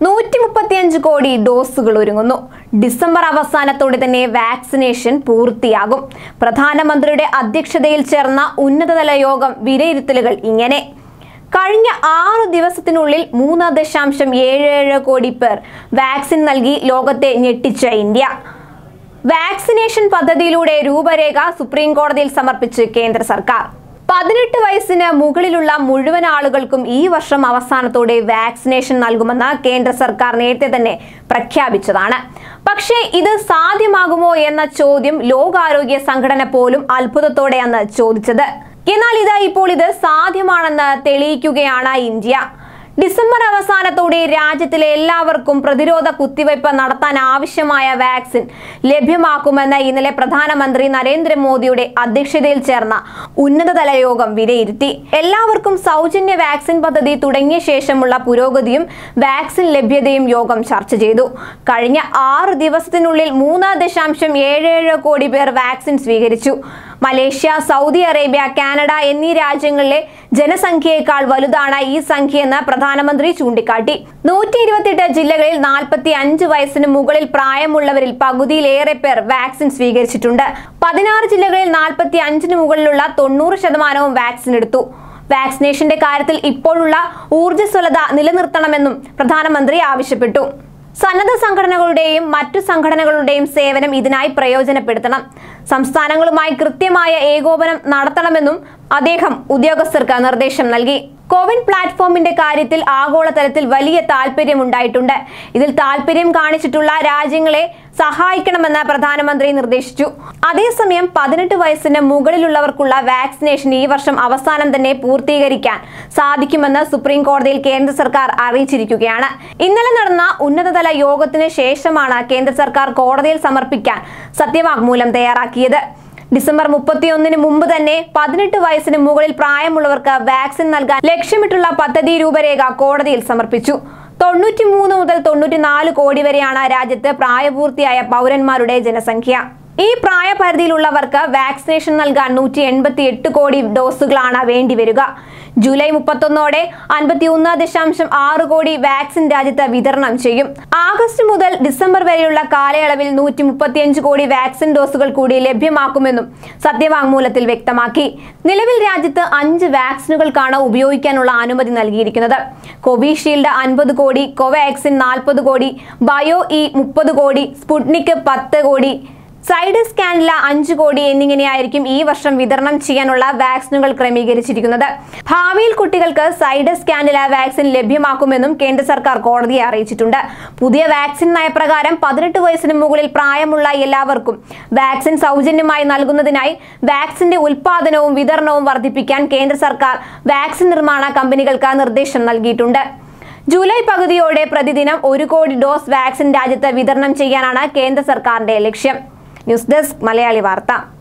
നൂറ്റി മുപ്പത്തിയഞ്ച് കോടി ഡോസുകൾ ഒരുങ്ങുന്നു ഡിസംബർ അവസാനത്തോടെ തന്നെ വാക്സിനേഷൻ പൂർത്തിയാകും പ്രധാനമന്ത്രിയുടെ അധ്യക്ഷതയിൽ ചേർന്ന ഉന്നതതല യോഗം വിലയിരുത്തലുകൾ ഇങ്ങനെ കഴിഞ്ഞ ആറ് ദിവസത്തിനുള്ളിൽ മൂന്ന് ദശാംശം ഏഴ് ഏഴ് കോടി പേർ വാക്സിൻ നൽകി ലോകത്തെ ഞെട്ടിച്ച ഇന്ത്യ വാക്സിനേഷൻ പദ്ധതിയിലൂടെ രൂപരേഖ സുപ്രീം കോടതിയിൽ സമർപ്പിച്ച് കേന്ദ്ര സർക്കാർ പതിനെട്ട് വയസ്സിന് മുകളിലുള്ള മുഴുവൻ ആളുകൾക്കും ഈ വർഷം അവസാനത്തോടെ വാക്സിനേഷൻ നൽകുമെന്ന് കേന്ദ്ര സർക്കാർ നേരത്തെ തന്നെ പ്രഖ്യാപിച്ചതാണ് പക്ഷേ ഇത് സാധ്യമാകുമോ എന്ന ചോദ്യം ലോകാരോഗ്യ സംഘടന പോലും അത്ഭുതത്തോടെയാണ് ചോദിച്ചത് എന്നാൽ ഇതാ ഇപ്പോൾ ഇത് സാധ്യമാണെന്ന് തെളിയിക്കുകയാണ് ഇന്ത്യ ഡിസംബർ അവസാനത്തോടെ രാജ്യത്തിലെ എല്ലാവർക്കും പ്രതിരോധ കുത്തിവയ്പ് നടത്താൻ ആവശ്യമായ വാക്സിൻ ലഭ്യമാക്കുമെന്ന് ഇന്നലെ പ്രധാനമന്ത്രി നരേന്ദ്രമോദിയുടെ അധ്യക്ഷതയിൽ ചേർന്ന ഉന്നതതല യോഗം വിലയിരുത്തി എല്ലാവർക്കും സൗജന്യ വാക്സിൻ പദ്ധതി തുടങ്ങിയ ശേഷമുള്ള പുരോഗതിയും വാക്സിൻ ലഭ്യതയും യോഗം ചർച്ച ചെയ്തു കഴിഞ്ഞ ആറ് ദിവസത്തിനുള്ളിൽ മൂന്ന് ദശാംശം ഏഴ് ഏഴ് കോടി പേർ വാക്സിൻ സ്വീകരിച്ചു മലേഷ്യ സൗദി അറേബ്യ കാനഡ എന്നീ രാജ്യങ്ങളിലെ ജനസംഖ്യയേക്കാൾ വലുതാണ് ഈ സംഖ്യയെന്ന് പ്രധാനമന്ത്രി ചൂണ്ടിക്കാട്ടി നൂറ്റി ഇരുപത്തിയെട്ട് ജില്ലകളിൽ നാൽപ്പത്തി അഞ്ച് വയസ്സിന് മുകളിൽ പ്രായമുള്ളവരിൽ പകുതിയിലേറെ പേർ വാക്സിൻ സ്വീകരിച്ചിട്ടുണ്ട് പതിനാറ് ജില്ലകളിൽ നാൽപ്പത്തി അഞ്ചിന് മുകളിലുള്ള തൊണ്ണൂറ് ശതമാനവും വാക്സിൻ എടുത്തു വാക്സിനേഷന്റെ കാര്യത്തിൽ ഇപ്പോഴുള്ള ഊർജ്ജസ്വലത നിലനിർത്തണമെന്നും പ്രധാനമന്ത്രി ആവശ്യപ്പെട്ടു സന്നദ്ധ സംഘടനകളുടെയും മറ്റു സംഘടനകളുടെയും സേവനം ഇതിനായി പ്രയോജനപ്പെടുത്തണം സംസ്ഥാനങ്ങളുമായി കൃത്യമായ ഏകോപനം നടത്തണമെന്നും അദ്ദേഹം ഉദ്യോഗസ്ഥർക്ക് നിർദ്ദേശം നൽകി കോവിൻ പ്ലാറ്റ്ഫോമിന്റെ കാര്യത്തിൽ ആഗോളതലത്തിൽ വലിയ താല്പര്യമുണ്ടായിട്ടുണ്ട് ഇതിൽ താല്പര്യം കാണിച്ചിട്ടുള്ള രാജ്യങ്ങളെ സഹായിക്കണമെന്ന് പ്രധാനമന്ത്രി നിർദ്ദേശിച്ചു അതേസമയം പതിനെട്ട് വയസ്സിന് മുകളിലുള്ളവർക്കുള്ള വാക്സിനേഷൻ ഈ വർഷം അവസാനം തന്നെ പൂർത്തീകരിക്കാൻ സാധിക്കുമെന്ന് സുപ്രീം കോടതിയിൽ കേന്ദ്ര സർക്കാർ അറിയിച്ചിരിക്കുകയാണ് ഇന്നലെ നടന്ന ഉന്നതതല യോഗത്തിന് ശേഷമാണ് കേന്ദ്ര സർക്കാർ കോടതിയിൽ സമർപ്പിക്കാൻ സത്യവാങ്മൂലം തയ്യാറാക്കിയത് ഡിസംബർ മുപ്പത്തിയൊന്നിന് മുമ്പ് തന്നെ പതിനെട്ട് വയസ്സിന് മുകളിൽ പ്രായമുള്ളവർക്ക് വാക്സിൻ നൽകാൻ ലക്ഷ്യമിട്ടുള്ള പദ്ധതി രൂപരേഖ കോടതിയിൽ സമർപ്പിച്ചു തൊണ്ണൂറ്റി മൂന്ന് മുതൽ തൊണ്ണൂറ്റിനാല് കോടി വരെയാണ് രാജ്യത്ത് പ്രായപൂർത്തിയായ പൗരന്മാരുടെ ജനസംഖ്യ ഈ പ്രായപരിധിയിലുള്ളവർക്ക് വാക്സിനേഷൻ നൽകാൻ നൂറ്റി എൺപത്തി എട്ട് കോടി ഡോസുകളാണ് വേണ്ടിവരിക ജൂലൈ മുപ്പത്തൊന്നോടെ അൻപത്തി ഒന്ന് ദശാംശം ആറ് കോടി വാക്സിൻ രാജ്യത്ത് വിതരണം ചെയ്യും ആഗസ്റ്റ് മുതൽ ഡിസംബർ വരെയുള്ള കാലയളവിൽ നൂറ്റി മുപ്പത്തിയഞ്ച് കോടി വാക്സിൻ ഡോസുകൾ കൂടി ലഭ്യമാക്കുമെന്നും സത്യവാങ്മൂലത്തിൽ വ്യക്തമാക്കി നിലവിൽ രാജ്യത്ത് അഞ്ച് വാക്സിനുകൾക്കാണ് ഉപയോഗിക്കാനുള്ള അനുമതി നൽകിയിരിക്കുന്നത് കോവിഷീൽഡ് അൻപത് കോടി കോവാക്സിൻ നാൽപ്പത് കോടി ബയോ ഇ മുപ്പത് കോടി സ്പുട്നിക് പത്ത് കോടി സൈഡസ് കാനില അഞ്ച് കോടി എന്നിങ്ങനെയായിരിക്കും ഈ വർഷം വിതരണം ചെയ്യാനുള്ള വാക്സിനുകൾ ക്രമീകരിച്ചിരിക്കുന്നത് ഭാവിയിൽ കുട്ടികൾക്ക് സൈഡസ് കാനില വാക്സിൻ ലഭ്യമാക്കുമെന്നും കേന്ദ്ര സർക്കാർ കോടതിയെ അറിയിച്ചിട്ടുണ്ട് പുതിയ വാക്സിൻ നയപ്രകാരം പതിനെട്ട് വയസ്സിന് മുകളിൽ പ്രായമുള്ള എല്ലാവർക്കും വാക്സിൻ സൗജന്യമായി നൽകുന്നതിനായി വാക്സിന്റെ ഉൽപാദനവും വിതരണവും വർദ്ധിപ്പിക്കാൻ കേന്ദ്ര സർക്കാർ വാക്സിൻ നിർമ്മാണ കമ്പനികൾക്ക് നിർദ്ദേശം നൽകിയിട്ടുണ്ട് ജൂലൈ പകുതിയോടെ പ്രതിദിനം ഒരു കോടി ഡോസ് വാക്സിൻ രാജ്യത്ത് വിതരണം ചെയ്യാനാണ് കേന്ദ്ര സർക്കാരിന്റെ ലക്ഷ്യം ന്യൂസ് ഡെസ്ക് മലയാളി വാർത്ത